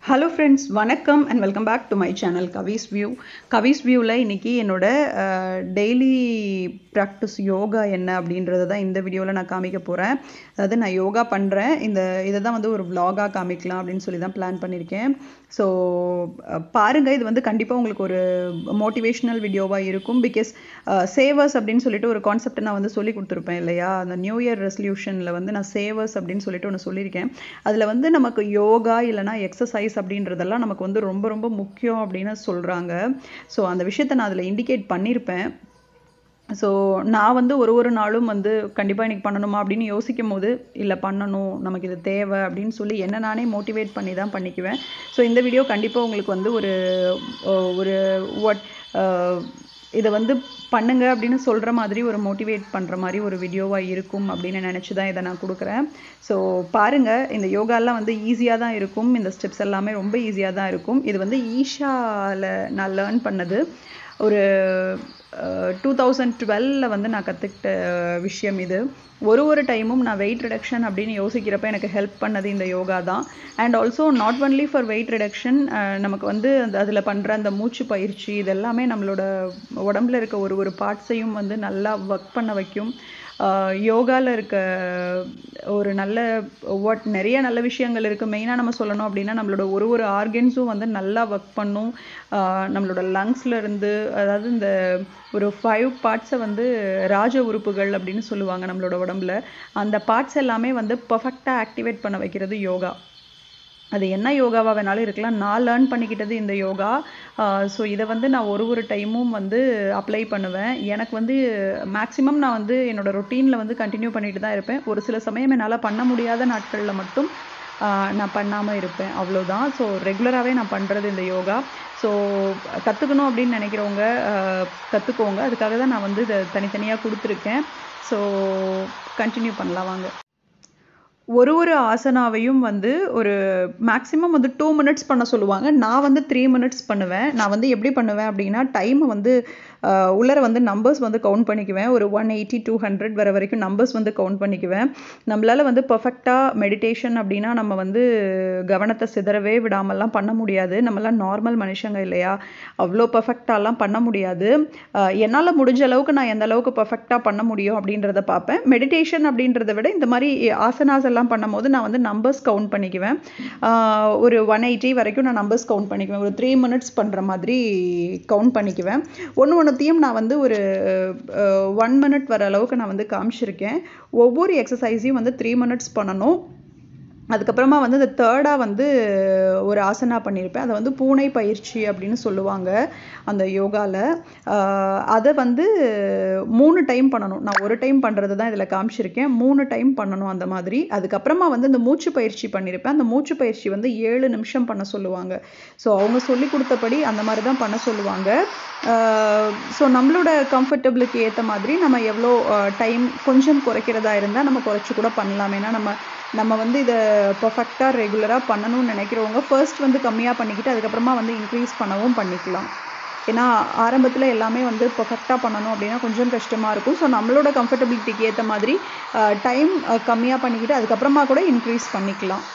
hello friends வணக்கம் and welcome back to my channel Kavi's view Kavi's வியூவில் இன்றைக்கி என்னோட டெய்லி ப்ராக்டிஸ் யோகா என்ன அப்படின்றத தான் இந்த வீடியோவில் நான் காமிக்க போகிறேன் அதாவது நான் யோகா பண்ணுறேன் இந்த இதை தான் வந்து ஒரு vlog-ஆ காமிக்கலாம் அப்படின்னு சொல்லி தான் பிளான் பண்ணியிருக்கேன் ஸோ பாருங்கள் இது வந்து கண்டிப்பாக உங்களுக்கு ஒரு மோட்டிவேஷ்னல் வீடியோவாக இருக்கும் பிகாஸ் சேவர்ஸ் அப்படின்னு சொல்லிட்டு ஒரு கான்செப்ட் நான் வந்து சொல்லி கொடுத்துருப்பேன் இல்லையா அந்த நியூ இயர் ரெசல்யூஷனில் வந்து நான் சேவர்ஸ் அப்படின்னு சொல்லிட்டு ஒன்று சொல்லியிருக்கேன் அதில் வந்து நமக்கு யோகா இல்லைனா எக்ஸசைஸ் அப்படின்றதெல்லாம் நமக்கு வந்து ரொம்ப ரொம்ப முக்கியம் அப்படின்னு சொல்கிறாங்க ஸோ அந்த விஷயத்தை நான் அதில் இண்டிகேட் பண்ணியிருப்பேன் ஸோ நான் வந்து ஒரு ஒரு நாளும் வந்து கண்டிப்பாக இன்னைக்கு பண்ணணுமா அப்படின்னு யோசிக்கும் போது இல்லை பண்ணணும் நமக்கு இது தேவை அப்படின்னு சொல்லி என்ன நானே மோட்டிவேட் பண்ணி தான் பண்ணிக்குவேன் ஸோ இந்த வீடியோ கண்டிப்பாக உங்களுக்கு வந்து ஒரு ஒரு வாட் இதை வந்து பண்ணுங்க அப்படின்னு சொல்கிற மாதிரி ஒரு மோட்டிவேட் பண்ணுற மாதிரி ஒரு வீடியோவாக இருக்கும் அப்படின்னு நினச்சி தான் இதை நான் கொடுக்குறேன் ஸோ பாருங்கள் இந்த யோகாலாம் வந்து ஈஸியாக தான் இருக்கும் இந்த ஸ்டெப்ஸ் எல்லாமே ரொம்ப ஈஸியாக தான் இருக்கும் இது வந்து ஈஷாவில் நான் லேர்ன் பண்ணது ஒரு டூ தௌசண்ட் டுவெலில் வந்து நான் கற்றுக்கிட்ட விஷயம் இது ஒரு ஒரு டைமும் நான் வெயிட் ரிடக்ஷன் அப்படின்னு யோசிக்கிறப்ப எனக்கு ஹெல்ப் பண்ணது இந்த யோகா தான் and also not only for weight reduction நமக்கு வந்து அந்த அதில் பண்ணுற அந்த மூச்சு பயிற்சி இது எல்லாமே நம்மளோட உடம்புல இருக்க ஒரு ஒரு பார்ட்ஸையும் வந்து நல்லா ஒர்க் பண்ண வைக்கும் யோகாவில் இருக்க ஒரு நல்ல வாட் நிறைய நல்ல விஷயங்கள் இருக்குது மெயினாக நம்ம சொல்லணும் அப்படின்னா நம்மளோட ஒரு ஒரு ஆர்கன்ஸும் வந்து நல்லா ஒர்க் பண்ணும் நம்மளோட லங்ஸில் இருந்து அதாவது இந்த ஒரு ஃபைவ் பார்ட்ஸை வந்து ராஜ உறுப்புகள் அப்படின்னு சொல்லுவாங்க நம்மளோட உடம்புல அந்த பார்ட்ஸ் எல்லாமே வந்து பர்ஃபெக்டாக ஆக்டிவேட் பண்ண வைக்கிறது யோகா அது என்ன யோகாவாக வேணாலும் இருக்கலாம் நான் லேர்ன் பண்ணிக்கிட்டது இந்த யோகா ஸோ இதை வந்து நான் ஒரு ஒரு டைமும் வந்து அப்ளை பண்ணுவேன் எனக்கு வந்து மேக்ஸிமம் நான் வந்து என்னோட ரொட்டீனில் வந்து கண்டினியூ பண்ணிட்டு தான் இருப்பேன் ஒரு சில சமயம் என்னால் பண்ண முடியாத நாட்களில் மட்டும் நான் பண்ணாமல் இருப்பேன் அவ்வளோதான் ஸோ ரெகுலராகவே நான் பண்ணுறது இந்த யோகா ஸோ கற்றுக்கணும் அப்படின்னு நினைக்கிறவங்க கற்றுக்கோங்க அதுக்காக தான் நான் வந்து இதை தனித்தனியாக கொடுத்துருக்கேன் ஸோ கண்டினியூ பண்ணலாம் வாங்க ஒரு ஒரு ஆசனாவையும் வந்து ஒரு மேக்ஸிமம் வந்து டூ மினிட்ஸ் பண்ண சொல்லுவாங்க நான் வந்து த்ரீ மினிட்ஸ் பண்ணுவேன் நான் வந்து எப்படி பண்ணுவேன் அப்படின்னா டைமை வந்து உள்ளர வந்து நம்பர்ஸ் வந்து கவுண்ட் பண்ணிக்குவேன் ஒரு ஒன் எயிட்டி டூ ஹண்ட்ரட் வர வரைக்கும் நம்பர்ஸ் வந்து கவுண்ட் பண்ணிக்குவேன் நம்மளால் வந்து பர்ஃபெக்டாக மெடிடேஷன் அப்படின்னா நம்ம வந்து கவனத்தை சிதறவே விடாமல்லாம் பண்ண முடியாது நம்மளாம் நார்மல் மனுஷங்க இல்லையா அவ்வளோ பர்ஃபெக்டாலாம் பண்ண முடியாது என்னால் முடிஞ்ச அளவுக்கு நான் எந்த அளவுக்கு பர்ஃபெக்டாக பண்ண முடியும் அப்படின்றத பார்ப்பேன் மெடிடேஷன் அப்படின்றத விட இந்த மாதிரி ஆசனாஸ் எல்லாம் பண்ணும்போது நான் வந்து நம்பர்ஸ் கவுண்ட் பண்ணிக்குவேன் ஒரு ஒன் எயிட்டி வரைக்கும் நான் நம்பர்ஸ் கவுண்ட் பண்ணிக்குவேன் ஒரு த்ரீ மினிட்ஸ் பண்ணுற மாதிரி கவுண்ட் பண்ணிக்குவேன் ஒன்று ஒன்றுத்தையும் நான் வந்து ஒரு ஒன் மினிட் வர அளவுக்கு நான் வந்து காமிச்சிருக்கேன் ஒவ்வொரு எக்ஸசைஸையும் வந்து த்ரீ மினிட்ஸ் பண்ணணும் அதுக்கப்புறமா வந்து இந்த தேர்டாக வந்து ஒரு ஆசனா பண்ணியிருப்பேன் அதை வந்து பூனை பயிற்சி அப்படின்னு சொல்லுவாங்க அந்த யோகாவில் அதை வந்து மூணு டைம் பண்ணணும் நான் ஒரு டைம் பண்ணுறது தான் இதில் காமிச்சிருக்கேன் மூணு டைம் பண்ணணும் அந்த மாதிரி அதுக்கப்புறமா வந்து இந்த மூச்சு பயிற்சி பண்ணியிருப்பேன் அந்த மூச்சு பயிற்சி வந்து ஏழு நிமிஷம் பண்ண சொல்லுவாங்க ஸோ அவங்க சொல்லி கொடுத்தபடி அந்த மாதிரி தான் பண்ண சொல்லுவாங்க ஸோ நம்மளோட கம்ஃபர்டபுளுக்கு ஏற்ற மாதிரி நம்ம எவ்வளோ டைம் கொஞ்சம் குறைக்கிறதா இருந்தால் நம்ம குறைச்சி கூட பண்ணலாம் ஏன்னா நம்ம நம்ம வந்து இதை பர்ஃபெக்டாக ரெகுலராக பண்ணணும்னு நினைக்கிறவங்க ஃபர்ஸ்ட் வந்து கம்மியாக பண்ணிக்கிட்டு அதுக்கப்புறமா வந்து இன்க்ரீஸ் பண்ணவும் பண்ணிக்கலாம் ஏன்னா ஆரம்பத்தில் எல்லாமே வந்து பர்ஃபெக்டாக பண்ணணும் அப்படின்னா கொஞ்சம் கஷ்டமாக இருக்கும் ஸோ நம்மளோட கம்ஃபர்டபிலிட்டிக்கு ஏற்ற மாதிரி டைம் கம்மியாக பண்ணிக்கிட்டு அதுக்கப்புறமா கூட இன்க்ரீஸ் பண்ணிக்கலாம்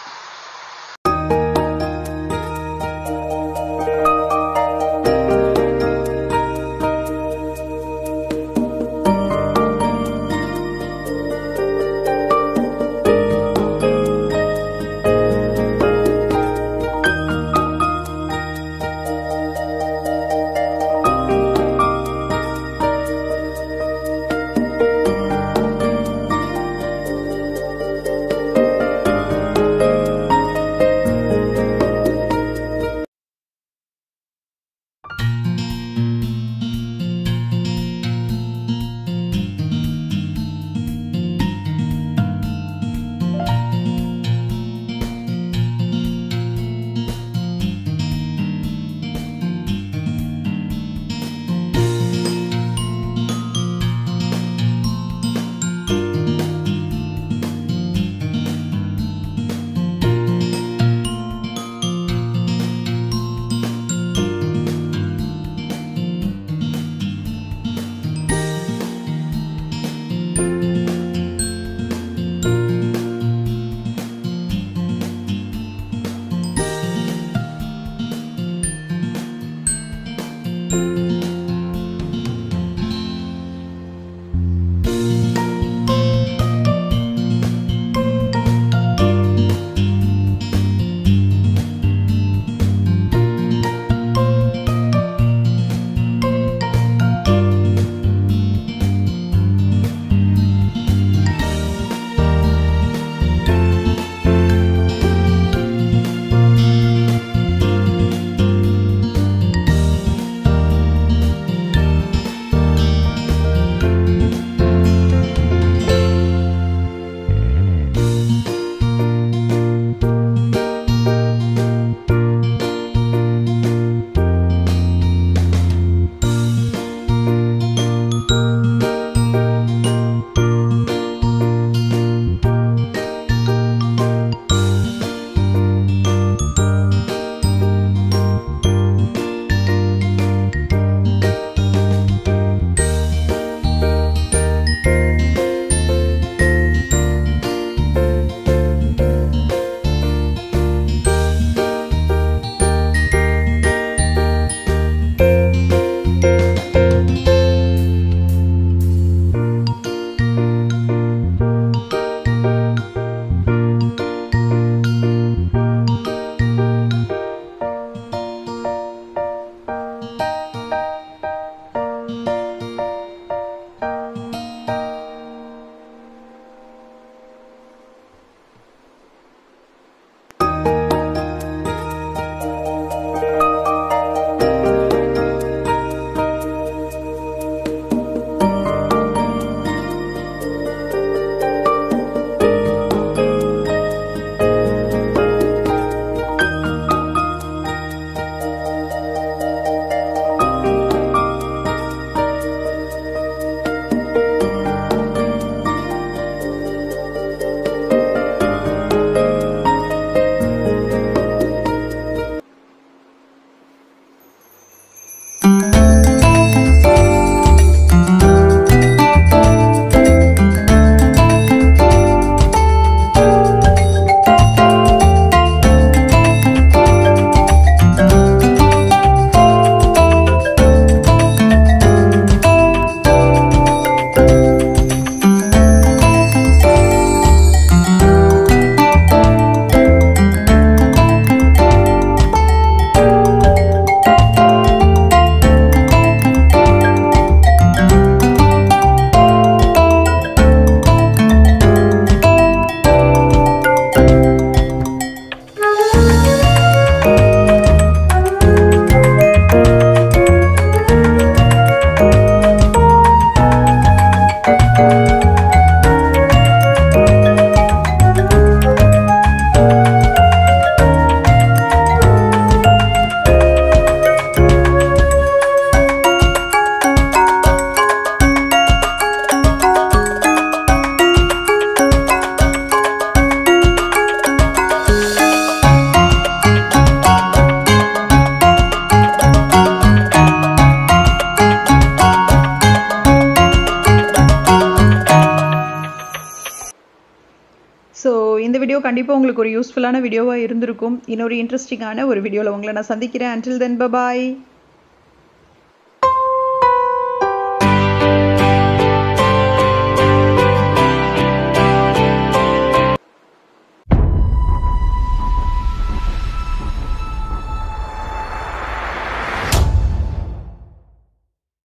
வீடியோ கண்டிப்பாக உங்களுக்கு ஒரு யூஸ்ஃபுல்லான வீடியோவாக இருந்திருக்கும் இன்னொரு இன்ட்ரெஸ்டிங்கான ஒரு வீடியோவில் உங்களை நான் சந்திக்கிறேன் அன்டில் தென் பபாய்